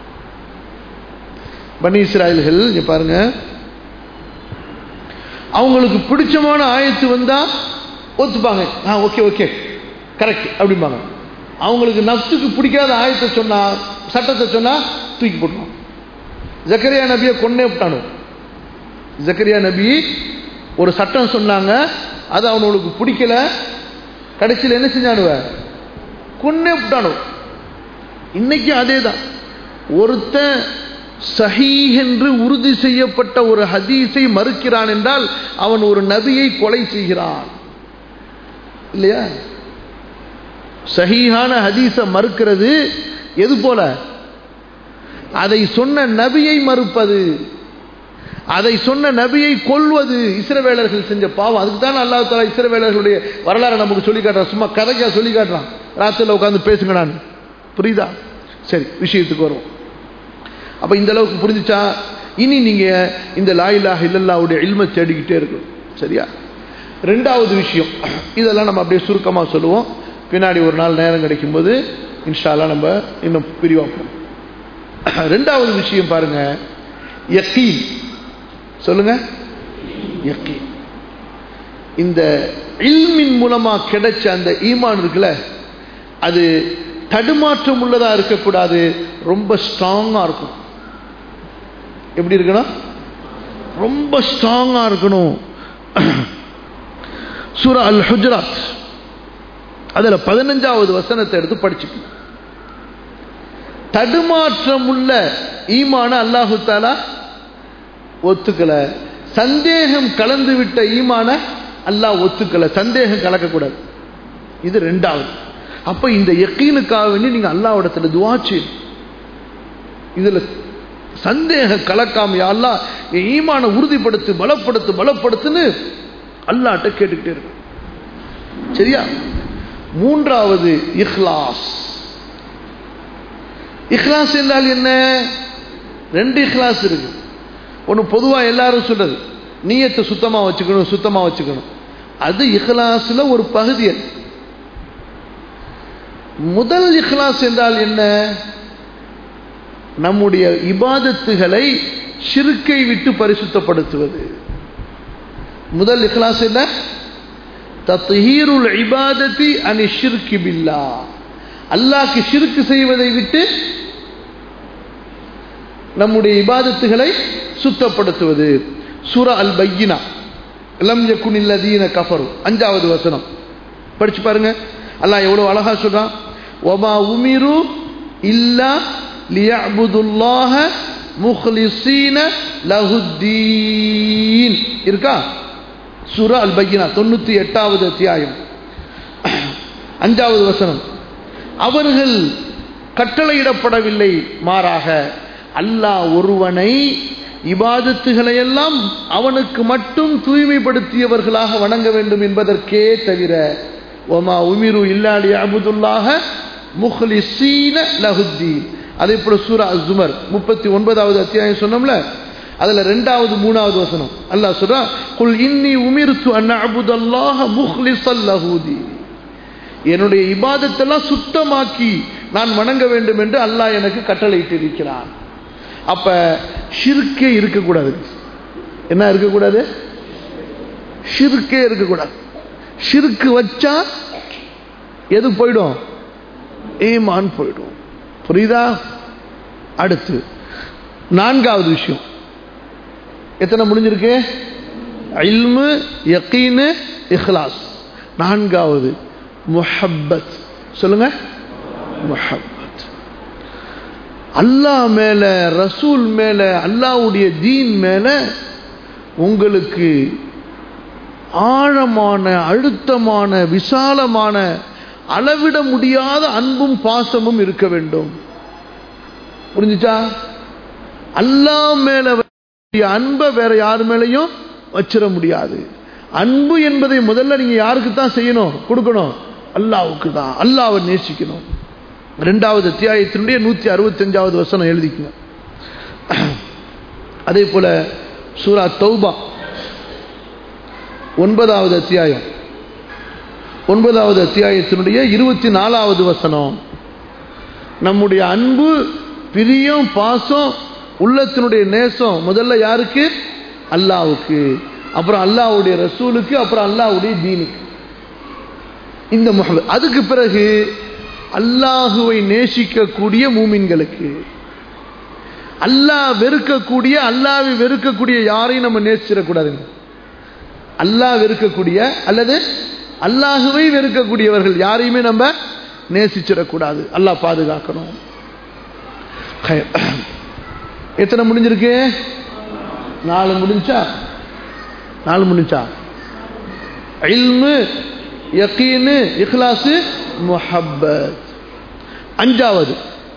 பனி இஸ்ராயல்கள் இங்க பாருங்க அவங்களுக்கு பிடிச்சமான ஆயத்து வந்தா ஒத்துப்பாங்க ஆ ஓகே ஓகே கரெக்ட் அப்படிம்பாங்க அவங்களுக்கு நஃப்ஸுக்கு பிடிக்காத ஆயத்தை சொன்னா சட்டத்தை சொன்னா தூக்கி போட்டுருவாங்க ஜக்கரியா நபியை கொன்னே விட்டானு ஜக்கரியா நபி ஒரு சட்டம் சொன்னாங்க அது அவனுக்கு பிடிக்கல கடைசியில் என்ன செஞ்சானுவ கொன்னே விட்டானு இன்னைக்கு அதே தான் ஒருத்தன் சஹீ என்று உறுதி செய்யப்பட்ட ஒரு ஹதீஸை மறுக்கிறான் என்றால் அவன் ஒரு நபியை கொலை செய்கிறான் இல்லையா சஹீஹான ஹதீஸை மறுக்கிறது எது போல அதை சொன்ன நபியை மறுப்பது அதை சொன்ன நபியை கொல்வது இஸ்ரவேலர்கள் செஞ்ச பாவம் அதுக்கு தான் அல்லாஹ் தாலா இஸ்ரவேலர்களுடைய வரலாறு நமக்கு சொல்லி காட்டுறான் சும்மா கதைக்கா சொல்லி காட்டுறான் ராத்திரில உட்காந்து பேசுங்க நான் புரியுதா சரி விஷயத்துக்கு வருவோம் அப்ப இந்த அளவுக்கு புரிஞ்சுச்சா இனி நீங்க இந்த லாயிலாக இல்லல்லாவுடைய இல்மை தேடிக்கிட்டே இருக்கணும் சரியா ரெண்டாவது விஷயம் இதெல்லாம் நம்ம அப்படியே சுருக்கமா சொல்லுவோம் பின்னாடி ஒரு நாள் நேரம் கிடைக்கும்போது இன்ஷால்லா நம்ம இன்னும் விரிவாப்போம் ரெண்டாவது விஷயம் பாருங்க யக்கீன் சொல்லுங்க யக்கீன் இந்த இல்மின் மூலமா கிடைச்ச அந்த ஈமான் இருக்குல்ல அது தடுமாற்றம் உள்ளதா இருக்கக்கூடாது ரொம்ப ஸ்ட்ராங்கா இருக்கும் எப்படி இருக்கணும் ரொம்ப ஸ்ட்ராங்கா இருக்கணும் சூரா அல் ஹுஜராத் அதுல பதினஞ்சாவது வசனத்தை எடுத்து படிச்சுக்கணும் தடுமாற்றம் உள்ள ஈமான அல்லாஹு தாலா ஒத்துக்கல சந்தேகம் கலந்து விட்ட ஈமான அல்லாஹ் ஒத்துக்கல சந்தேகம் கலக்கக்கூடாது இது ரெண்டாவது அப்ப இந்த யக்கீனுக்காக வேண்டி நீங்க அல்லாவிடத்துல துவா செய்யணும் இதுல சந்தேகம் கலக்காம யா அல்லாஹ் என் ஈமான உறுதிப்படுத்து பலப்படுத்து பலப்படுத்துன்னு அல்லாட்ட கேட்டுக்கிட்டே இருக்கும் சரியா மூன்றாவது இஹ்லாஸ் இஹ்லாஸ் என்றால் என்ன ரெண்டு இஹ்லாஸ் இருக்கு ஒன்று பொதுவாக எல்லாரும் சொல்றது நீயத்தை சுத்தமாக வச்சுக்கணும் சுத்தமாக வச்சுக்கணும் அது இஹ்லாஸ்ல ஒரு பகுதி அது முதல் இஹ்லாஸ் என்றால் என்ன நம்முடைய இபாதத்துகளை ஷிருக்கை விட்டு பரிசுத்தப்படுத்துவது முதல் இஹ்லாஸ் என்ன தத்ஹீருல் இபாதத்தி அனி ஷிர்கி பில்லா அல்லாஹ்க்கு ஷிர்க் செய்வதை விட்டு நம்முடைய இபாதத்துகளை சுத்தப்படுத்துவது சூரா அல் பையினா லம் யகுன் இல்லதீன கஃபரு அஞ்சாவது வசனம் படிச்சு பாருங்க அல்லாஹ் எவ்வளவு அழகா சொல்றான் வமா உமிரு இல்லா லியஅபுதுல்லாஹ முஹ்லிஸீன லஹுத்தீன் இருக்கா சூரா அல் பையினா தொண்ணூத்தி எட்டாவது அத்தியாயம் அஞ்சாவது வசனம் அவர்கள் கட்டளையிடப்படவில்லை மாறாக அல்லாஹ் ஒருவனை இபாதத்துகளை எல்லாம் அவனுக்கு மட்டும் தூய்மைப்படுத்தியவர்களாக வணங்க வேண்டும் என்பதற்கே தவிர ஒமா உமிரு இல்லாடி அபுதுல்லாக முஹ்லிசீன லஹுத்தீன் அதே போல சூரா ஜுமர் முப்பத்தி ஒன்பதாவது அத்தியாயம் சொன்னோம்ல அதுல ரெண்டாவது மூணாவது வசனம் அல்லாஹ் சொல்றா குல் இன்னி உமிர்த்து அன் அபுதல்லாஹ முஹ்லிசல் லஹுதீன் என்னுடைய இபாதத்தெல்லாம் சுத்தமாக்கி நான் வணங்க வேண்டும் என்று அல்லாஹ் எனக்கு கட்டளையிட்டு இருக்கிறான் அப்ப ஷிர்கே இருக்கக்கூடாது என்ன இருக்கக்கூடாது ஷிருக்கே இருக்கக்கூடாது ஷிருக்கு வச்சா எது போயிடும் ஈமான் போயிடும் புரியுதா அடுத்து நான்காவது விஷயம் எத்தனை முடிஞ்சிருக்கு இல்மு யக்கீனு இஹ்லாஸ் நான்காவது முஹப்பத் சொல்லுங்க முஹப்பத் அல்லாஹ் மேல ரசூல் மேல அல்லாஹ்வுடைய தீன் மேல உங்களுக்கு ஆழமான அழுத்தமான விசாலமான அளவிட முடியாத அன்பும் பாசமும் இருக்க வேண்டும் புரிஞ்சுச்சா அல்லாஹ் மேல வைக்கிற அன்பை வேற யார் மேலையும் வச்சிட முடியாது அன்பு என்பதை முதல்ல நீங்க யாருக்கு தான் செய்யணும் கொடுக்கணும் அல்லாவுக்கு தான் அல்லாவை நேசிக்கணும் ரெண்டாவது அத்தியாயத்தினுடைய நூத்தி அறுபத்தஞ்சாவது வசனம் எழுதிக்கங்க அதே போல சூரா தௌபா ஒன்பதாவது அத்தியாயம் ஒன்பதாவது அத்தியாயத்தினுடைய இருபத்தி நாலாவது வசனம் நம்முடைய அன்பு பிரியம் பாசம் உள்ளத்தினுடைய நேசம் முதல்ல யாருக்கு அல்லாவுக்கு அப்புறம் அல்லாவுடைய ரசூலுக்கு அப்புறம் அல்லாவுடைய தீனுக்கு இந்த முகமது அதுக்கு பிறகு அல்லாஹுவை நேசிக்கக்கூடிய மூமின்களுக்கு அல்லாஹ் வெறுக்கக்கூடிய அல்லாவை வெறுக்கக்கூடிய யாரையும் நம்ம நேசிச்சிடக்கூடாதுங்க அல்லாஹ் வெறுக்கக்கூடிய அல்லது அல்லாஹுவை வெறுக்கக்கூடியவர்கள் யாரையுமே நம்ம நேசிச்சிடக்கூடாது அல்லாஹ் பாதுகாக்கணும் எத்தனை முடிஞ்சிருக்கு நாலு முடிஞ்சா நாலு முடிஞ்சா இல்மு யக்கீனு இஹ்லாசு முஹப்பத் அஞ்சாவது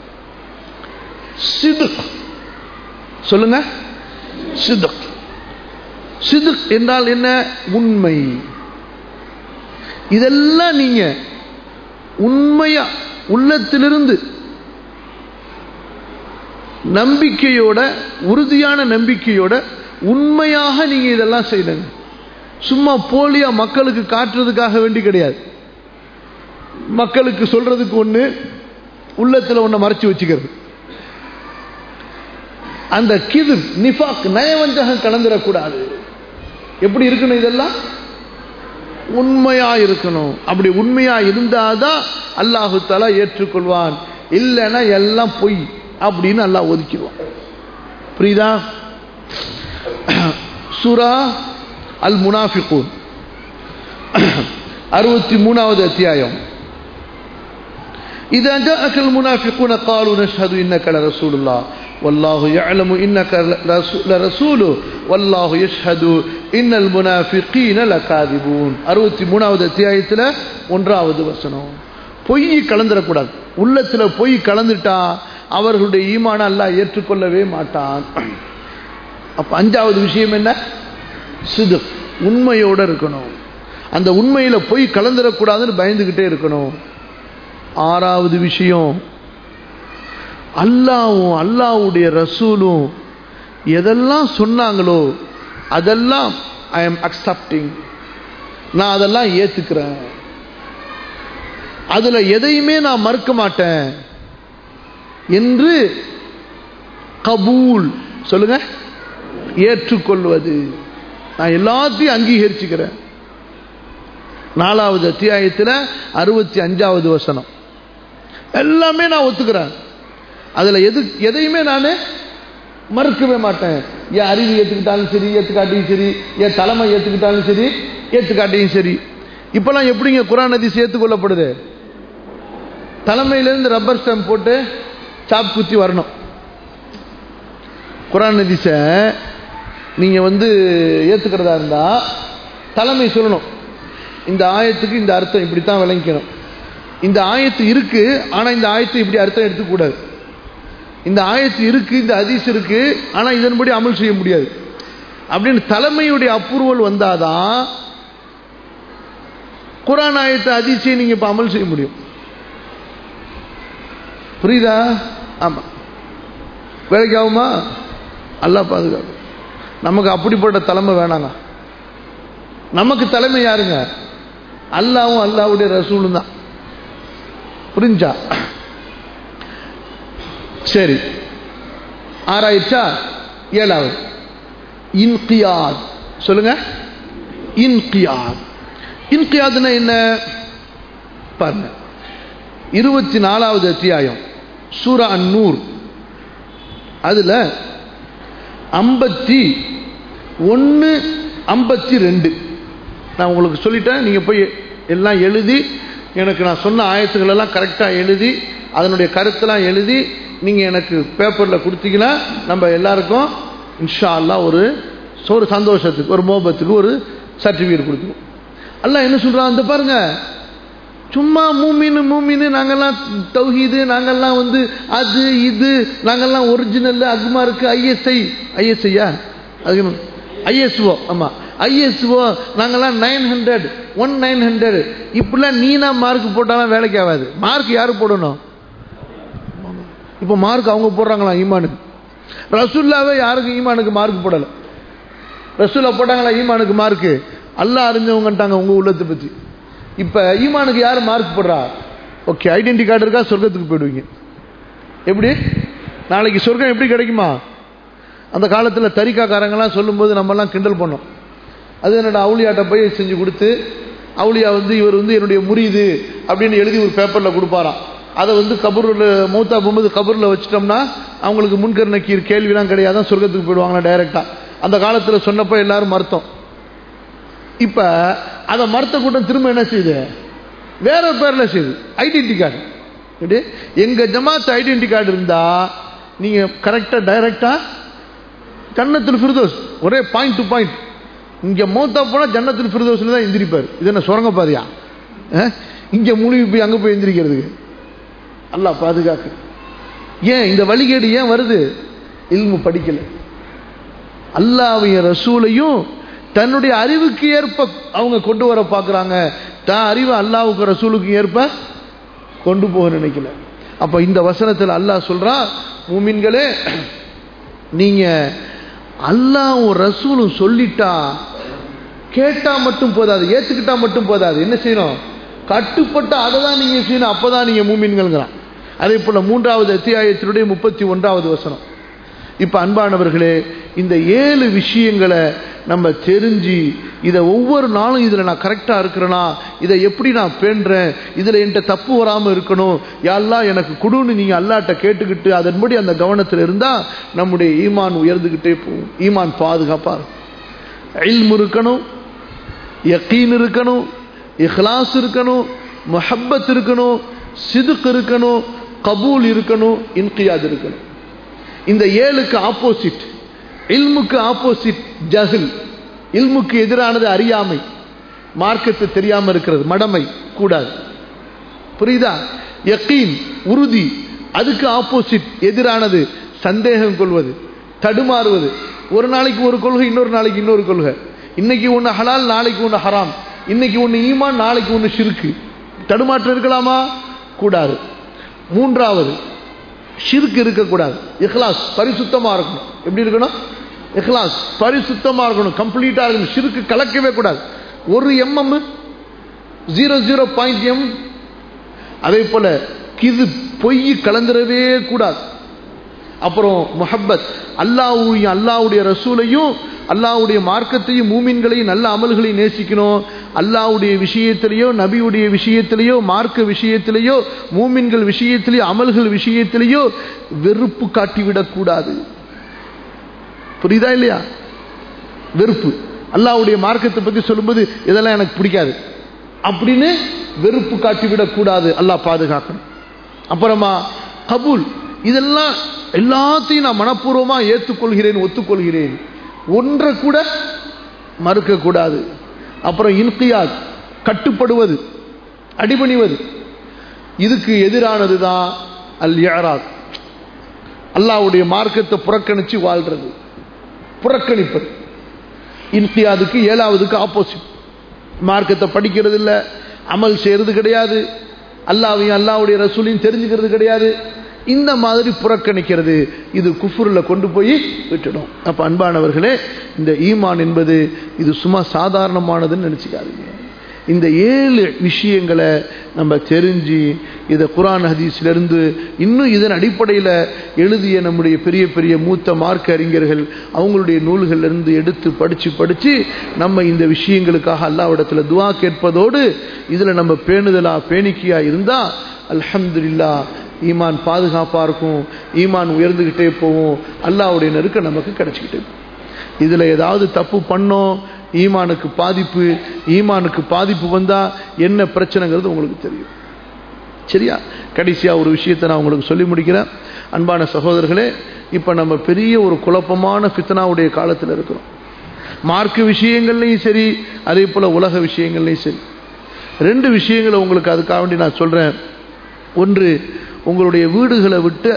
சிதுக் சொல்லுங்க சிதுக் சிதுக் என்றால் என்ன உண்மை இதெல்லாம் நீங்க உண்மையா உள்ளத்திலிருந்து நம்பிக்கையோட உறுதியான நம்பிக்கையோட உண்மையாக நீங்க இதெல்லாம் செய்யணுங்க சும்மா போலியா மக்களுக்கு காட்டுறதுக்காக வேண்டி கிடையாது மக்களுக்கு சொல்றதுக்கு ஒண்ணு உள்ளத்துல ஒண்ண மறைச்சு வச்சுக்கிறது அந்த கிது நிஃபாக் நயவஞ்சகம் கலந்துடக்கூடாது எப்படி இருக்கணும் இதெல்லாம் உண்மையா இருக்கணும் அப்படி உண்மையா இருந்தாதான் அல்லாஹு தலா ஏற்றுக்கொள்வான் இல்லைன்னா எல்லாம் பொய் அப்படின்னு அல்லாஹ் ஒதுக்கிடுவான் புரியுதா சுரா அல் முனாஃபிகூன் அறுபத்தி மூணாவது அத்தியாயம் إذا جاءك المنافقون قالوا نشهد إنك لرسول الله والله يعلم إنك لرسوله والله يشهد إن المنافقين لكاذبون அறுபத்தி மூணாவது அத்தியாயத்தில் ஒன்றாவது வசனம் பொய் கலந்துடக்கூடாது உள்ளத்தில் பொய் கலந்துட்டா அவர்களுடைய ஈமான அல்லாஹ் ஏற்றுக்கொள்ளவே மாட்டான் அப்ப அஞ்சாவது விஷயம் என்ன சிது உண்மையோட இருக்கணும் அந்த உண்மையில பொய் கலந்துடக்கூடாதுன்னு பயந்துகிட்டே இருக்கணும் ஆறாவது விஷயம் அல்லாவும் அல்லாவுடைய ரசூலும் எதெல்லாம் சொன்னாங்களோ அதெல்லாம் ஐ எம் அக்செப்டிங் நான் அதெல்லாம் ஏத்துக்கிறேன் அதுல எதையுமே நான் மறுக்க மாட்டேன் என்று கபூல் சொல்லுங்க ஏற்றுக்கொள்வது நான் எல்லாத்தையும் அங்கீகரிச்சுக்கிறேன் நாலாவது அத்தியாயத்தில் அறுபத்தி அஞ்சாவது வசனம் எல்லாமே நான் ஒத்துக்கிறேன் அதுல எது எதையுமே நான் மறுக்கவே மாட்டேன் என் அறிவு ஏற்றுக்கிட்டாலும் சரி ஏற்றுக்காட்டியும் சரி என் தலைமை ஏற்றுக்கிட்டாலும் சரி ஏற்றுக்காட்டியும் சரி இப்பெல்லாம் எப்படிங்க குரான் நதி சேர்த்து கொள்ளப்படுது தலைமையிலேருந்து ரப்பர் ஸ்டாம்ப் போட்டு சாப் குத்தி வரணும் குரான் நதிச நீங்க வந்து ஏத்துக்கிறதா இருந்தா தலைமை சொல்லணும் இந்த ஆயத்துக்கு இந்த அர்த்தம் இப்படித்தான் விளங்கிக்கணும் இந்த ஆயத்து இருக்கு ஆனா இந்த ஆயத்து இப்படி அர்த்தம் எடுத்துக்கூடாது இந்த ஆயத்து இருக்கு இந்த ஹதீஸ் இருக்கு ஆனா இதன்படி அமல் செய்ய முடியாது அப்படின்னு தலைமையுடைய அப்ரூவல் வந்தாதான் குரான் ஆயத்தை ஹதீஸை நீங்க இப்ப அமல் செய்ய முடியும் புரியுதா ஆமா வேலைக்கு ஆகுமா அல்லா பாதுகாப்பு நமக்கு அப்படிப்பட்ட தலைமை வேணாங்க நமக்கு தலைமை யாருங்க அல்லாவும் அல்லாவுடைய ரசூலும் தான் புரிஞ்சா சரி ஆராய்ச்சா ஏழாவது இன்கியாத் சொல்லுங்க இன்கியாத் இன்கியாத்னா என்ன பாருங்க இருபத்தி நாலாவது அத்தியாயம் சூரா அந்நூர் அதுல ஐம்பத்தி ஒன்று ஐம்பத்தி ரெண்டு நான் உங்களுக்கு சொல்லிட்டேன் நீங்கள் போய் எல்லாம் எழுதி எனக்கு நான் சொன்ன ஆயத்துக்கள் எல்லாம் கரெக்டாக எழுதி அதனுடைய கருத்தெல்லாம் எழுதி நீங்கள் எனக்கு பேப்பரில் கொடுத்தீங்கன்னா நம்ம எல்லாருக்கும் இன்ஷா அல்லாஹ் ஒரு ஒரு சந்தோஷத்துக்கு ஒரு மோபத்துக்கு ஒரு சர்டிஃபிகேட் கொடுக்கணும் அல்லாஹ் என்ன சொல்கிறான் அந்த பாருங்க சும்மா மூமின்னு மூமின்னு நாங்கெல்லாம் தௌஹீது நாங்கெல்லாம் வந்து அது இது நாங்கெல்லாம் ஒரிஜினல் அக்மாருக்கு ஐஎஸ்ஐ ஐஎஸ்ஐயா அது ஐஎஸ்ஓ ஆமாம் ஐஎஸ்ஓ நாங்கெல்லாம் nine hundred one nine hundred இப்படிலாம் நீனா மார்க் போட்டாலும் வேலைக்கு ஆகாது மார்க் யார் போடணும் இப்போ மார்க் அவங்க போடுறாங்களா ஈமானுக்கு ரசுல்லாவே யாருக்கு ஈமானுக்கு மார்க் போடலை ரசூலா போட்டாங்களா ஈமானுக்கு மார்க்கு அல்லாஹ் அறிஞ்சவங்கன்ட்டாங்க உங்க உள்ளத்தை பற்றி இப்போ ஈமானுக்கு யார் மார்க் போடுறா ஓகே ஐடென்டி கார்டு இருக்கா சொர்க்கத்துக்கு போயிடுவீங்க எப்படி நாளைக்கு சொர்க்கம் எப்படி கிடைக்குமா அந்த காலத்தில் தரிக்காக்காரங்கெல்லாம் சொல்லும்போது நம்மலாம் கிண்டல் பண்ணோம் அது என்னோட அவுளியாட்ட போய் செஞ்சு கொடுத்து அவுளியா வந்து இவர் வந்து என்னுடைய முறியுது அப்படின்னு எழுதி ஒரு பேப்பரில் கொடுப்பாராம் அதை வந்து கபூரில் மூத்தா போகும்போது கபூரில் வச்சிட்டோம்னா அவங்களுக்கு முன்கர் நக்கீர் கேள்விலாம் கிடையாதான் சொர்க்கத்துக்கு போயிடுவாங்களா டைரெக்டாக அந்த காலத்தில் சொன்னப்போ எல்லாரும் மறுத்தோம் இப்போ அதை மறுத்த கூட்டம் திரும்ப என்ன செய்யுது வேற ஒரு பேரில் செய்யுது ஐடென்டி கார்டு எப்படி எங்கள் ஜமாத் ஐடென்டி கார்டு இருந்தால் நீங்கள் கரெக்டாக டைரெக்டாக ஜன்னத்தில் ஃபிர்தோஸ் ஒரே பாயிண்ட் டு பாயிண்ட் இங்கே மூத்தா போனால் ஜன்னத்தில் ஃபிர்தோஸ்ல தான் எந்திரிப்பார் இது என்ன சுரங்க பாதையா இங்கே மூழ்கி போய் அங்கே போய் எந்திரிக்கிறதுக்கு அல்லாஹ் பாதுகாக்கு ஏன் இந்த வழிகேடு ஏன் வருது இல்மு படிக்கலை அல்லாவையும் ரசூலையும் தன்னுடைய அறிவுக்கு ஏற்ப அவங்க கொண்டு வர பார்க்குறாங்க தான் அறிவு அல்லாவுக்கு ரசூலுக்கு ஏற்ப கொண்டு போக நினைக்கல அப்போ இந்த வசனத்தில் அல்லாஹ் சொல்கிறான் மூமின்களே நீங்கள் அல்லாவும் ரசூலும் சொல்லிட்டா கேட்டா மட்டும் போதாது ஏற்றுக்கிட்டா மட்டும் போதாது என்ன செய்யணும் கட்டுப்பட்டு அதை தான் நீங்கள் செய்யணும் அப்போ தான் நீங்கள் மூமின்கள்ங்கிறான் அதே போல் மூன்றாவது அத்தியாயத்தினுடைய முப்பத்தி ஒன்றாவது வசனம் இப்போ அன்பானவர்களே இந்த ஏழு விஷயங்களை நம்ம தெரிஞ்சு இதை ஒவ்வொரு நாளும் இதில் நான் கரெக்டாக இருக்கிறேனா இதை எப்படி நான் பேண்டுறேன் இதில் என்கிட்ட தப்பு வராமல் இருக்கணும் யாரெல்லாம் எனக்கு கொடுன்னு நீங்கள் அல்லாட்ட கேட்டுக்கிட்டு அதன்படி அந்த கவனத்தில் இருந்தால் நம்முடைய ஈமான் உயர்ந்துக்கிட்டே போகும் ஈமான் பாதுகாப்பாக இல்மு இருக்கணும் யக்கீன் இருக்கணும் இஹ்லாஸ் இருக்கணும் முஹப்பத் இருக்கணும் சிதுக் இருக்கணும் கபூல் இருக்கணும் இன்கியாத் இருக்கணும் இந்த ஏழுக்கு ஆப்போசிட் இல்முக்கு ஆப்போசிட் ஜஹில் இல்முக்கு எதிரானது அறியாமை மார்க்கத்தை தெரியாம இருக்கிறது மடமை கூடாது புரியுதா யக்கீன் உறுதி அதுக்கு ஆப்போசிட் எதிரானது சந்தேகம் கொள்வது தடுமாறுவது ஒரு நாளைக்கு ஒரு கொள்கை இன்னொரு நாளைக்கு இன்னொரு கொள்கை இன்னைக்கு ஒன்று ஹலால் நாளைக்கு ஒன்று ஹராம் இன்னைக்கு ஒன்று ஈமான் நாளைக்கு ஒன்று ஷிருக்கு தடுமாற்றம் இருக்கலாமா கூடாது மூன்றாவது ஷிர்க் இருக்கக்கூடாது இஹ்லாஸ் பரிசுத்தமாக இருக்கணும் எப்படி இருக்கணும் இஹ்லாஸ் பரிசுத்தமாக இருக்கணும் கம்ப்ளீட்டாக இருக்கணும் ஷிர்க்கு கலக்கவே கூடாது ஒரு MM zero zero point M அதே போல கிது பொய் கலந்துடவே கூடாது அப்புறம் முஹப்பத் அல்லாஹ்வையும் அல்லாஹ்வுடைய ரசூலையும் அல்லாஹ்வுடைய மார்க்கத்தையும் மூமின்களையும் நல்ல அமல்களையும் நேசிக்கணும் அல்லாஹ்வுடைய விஷயத்திலேயோ நபியுடைய விஷயத்திலேயோ மார்க்க விஷயத்திலேயோ மூமின்கள் விஷயத்திலேயோ அமல்கள் விஷயத்திலேயோ வெறுப்பு காட்டிவிடக்கூடாது புரியுதா இல்லையா வெறுப்பு அல்லாஹ்வுடைய மார்க்கத்தை பற்றி சொல்லும்போது இதெல்லாம் எனக்கு பிடிக்காது அப்படின்னு வெறுப்பு காட்டிவிடக்கூடாது அல்லாஹ் பாதுகாக்கணும் அப்புறமா கபூல் இதெல்லாம் எல்லாத்தையும் நான் மனப்பூர்வமாக ஏற்றுக்கொள்கிறேன் ஒத்துக்கொள்கிறேன் ஒன்றை கூட மறுக்கக்கூடாது அப்புறம் இன்கியாத் கட்டுப்படுவது அடிபணிவது இதுக்கு எதிரானது தான் அல் யாராத் அல்லாவுடைய மார்க்கத்தை புறக்கணித்து வாழ்றது புறக்கணிப்பது இன்கியாதுக்கு ஏழாவதுக்கு ஆப்போசிட் மார்க்கத்தை படிக்கிறது இல்லை அமல் செய்கிறது கிடையாது அல்லாவையும் அல்லாவுடைய ரசூலையும் தெரிஞ்சுக்கிறது கிடையாது இந்த மாதிரி புறக்கணிக்கிறது இது குஃபுரில் கொண்டு போய் விட்டுடும் அப்போ அன்பானவர்களே இந்த ஈமான் என்பது இது சும்மா சாதாரணமானதுன்னு நினச்சிக்காதீங்க இந்த ஏழு விஷயங்களை நம்ம தெரிஞ்சு இதை குரான் ஹதீஸிலிருந்து இன்னும் இதன் அடிப்படையில் எழுதிய நம்முடைய பெரிய பெரிய மூத்த மார்க்க அறிஞர்கள் அவங்களுடைய நூல்களிலிருந்து எடுத்து படித்து படித்து நம்ம இந்த விஷயங்களுக்காக அல்லாவிடத்தில் துவா கேட்பதோடு இதில் நம்ம பேணுதலாக பேணிக்கையாக இருந்தால் அல்ஹம்துலில்லா ஈமான் பாதுகாப்பாக இருக்கும் ஈமான் உயர்ந்துக்கிட்டே போகும் அல்லாவுடைய நெருக்க நமக்கு கிடைச்சிக்கிட்டே போகும் இதில் ஏதாவது தப்பு பண்ணோம் ஈமானுக்கு பாதிப்பு ஈமானுக்கு பாதிப்பு வந்தால் என்ன பிரச்சனைங்கிறது உங்களுக்கு தெரியும் சரியா கடைசியாக ஒரு விஷயத்தை நான் உங்களுக்கு சொல்லி முடிக்கிறேன் அன்பான சகோதரர்களே இப்போ நம்ம பெரிய ஒரு குழப்பமான ஃபித்னாவுடைய காலத்தில் இருக்கிறோம் மார்க்க விஷயங்கள்லையும் சரி அதே போல் உலக விஷயங்கள்லையும் சரி ரெண்டு விஷயங்களை உங்களுக்கு அதுக்காக வேண்டி நான் சொல்கிறேன் ஒன்று உங்களுடைய வீடுகளை விட்டு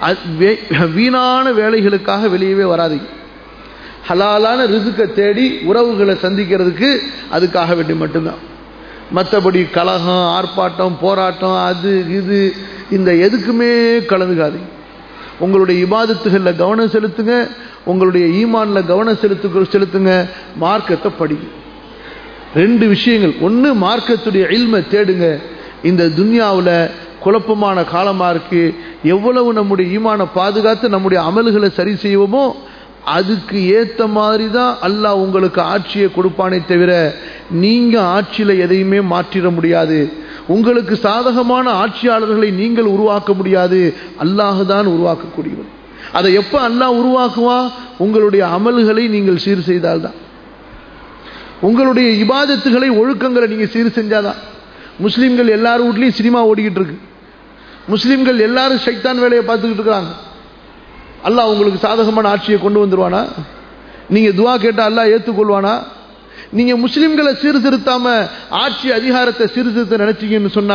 வீணான வேலைகளுக்காக வெளியவே வராதீங்க ஹலாலான ரிசுக்கை தேடி உறவுகளை சந்திக்கிறதுக்கு அதுக்காக வேண்டி மட்டும்தான் மற்றபடி கலகம் ஆர்ப்பாட்டம் போராட்டம் அது இது இந்த எதுக்குமே கலந்துக்காதீங்க உங்களுடைய இபாதத்துகளில் கவனம் செலுத்துங்க உங்களுடைய ஈமானில் கவனம் செலுத்து செலுத்துங்க மார்க்கத்தை படிங்க ரெண்டு விஷயங்கள் ஒன்று மார்க்கத்துடைய இல்மை தேடுங்க இந்த துன்யாவில் குழப்பமான காலமாக இருக்குது எவ்வளவு நம்முடைய ஈமானை பாதுகாத்து நம்முடைய அமல்களை சரி செய்வோமோ அதுக்கு ஏற்ற மாதிரி தான் அல்லாஹ் உங்களுக்கு ஆட்சியை கொடுப்பானே தவிர நீங்கள் ஆட்சியில் எதையுமே மாற்றிட முடியாது உங்களுக்கு சாதகமான ஆட்சியாளர்களை நீங்கள் உருவாக்க முடியாது அல்லாஹ் தான் உருவாக்கக்கூடியவர் அதை எப்போ அல்லாஹ் உருவாக்குவான் உங்களுடைய அமல்களை நீங்கள் சீர் செய்தால்தான் உங்களுடைய இபாதத்துகளை ஒழுக்கங்களை நீங்கள் சீர் செஞ்சாதான் முஸ்லீம்கள் எல்லார் வீட்லேயும் சினிமா ஓடிக்கிட்டு இருக்கு முஸ்லீம்கள் எல்லாரும் சைத்தான் வேலையை பார்த்துக்கிட்டு இருக்கிறாங்க அல்லாஹ் உங்களுக்கு சாதகமான ஆட்சியை கொண்டு வந்துருவானா நீங்க துவா கேட்டா அல்லாஹ் ஏற்றுக்கொள்வானா நீங்க முஸ்லிம்களை சீர்திருத்தாம ஆட்சி அதிகாரத்தை சீர்திருத்த நினைச்சீங்கன்னு சொன்னா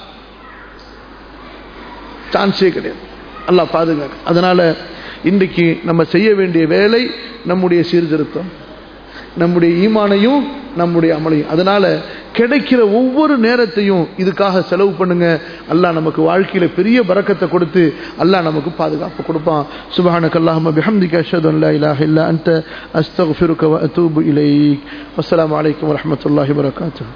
சான்ஸே கிடையாது அல்லாஹ் பாதுகாக்க அதனால இன்றைக்கு நம்ம செய்ய வேண்டிய வேலை நம்முடைய சீர்திருத்தம் நம்முடைய ஈமானையும் நம்முடைய அமலையும் அதனால கிடைக்கிற ஒவ்வொரு நேரத்தையும் இதுக்காக செலவு பண்ணுங்க அல்லாஹ் நமக்கு வாழ்க்கையில பெரிய பறக்கத்தை கொடுத்து அல்லாஹ் நமக்கு பாதுகாப்பு கொடுப்பான் சுபஹானக அல்லாஹும்ம பிஹம்திக அஷ்ஹது அன் லா இலாஹ இல்லா அன்த அஸ்தக்ஃபிருக வ அத்தூபு இலைக் வஸ்ஸலாமு அலைக்கும் வரஹ்மத்துல்லாஹி வபரகாத்துஹு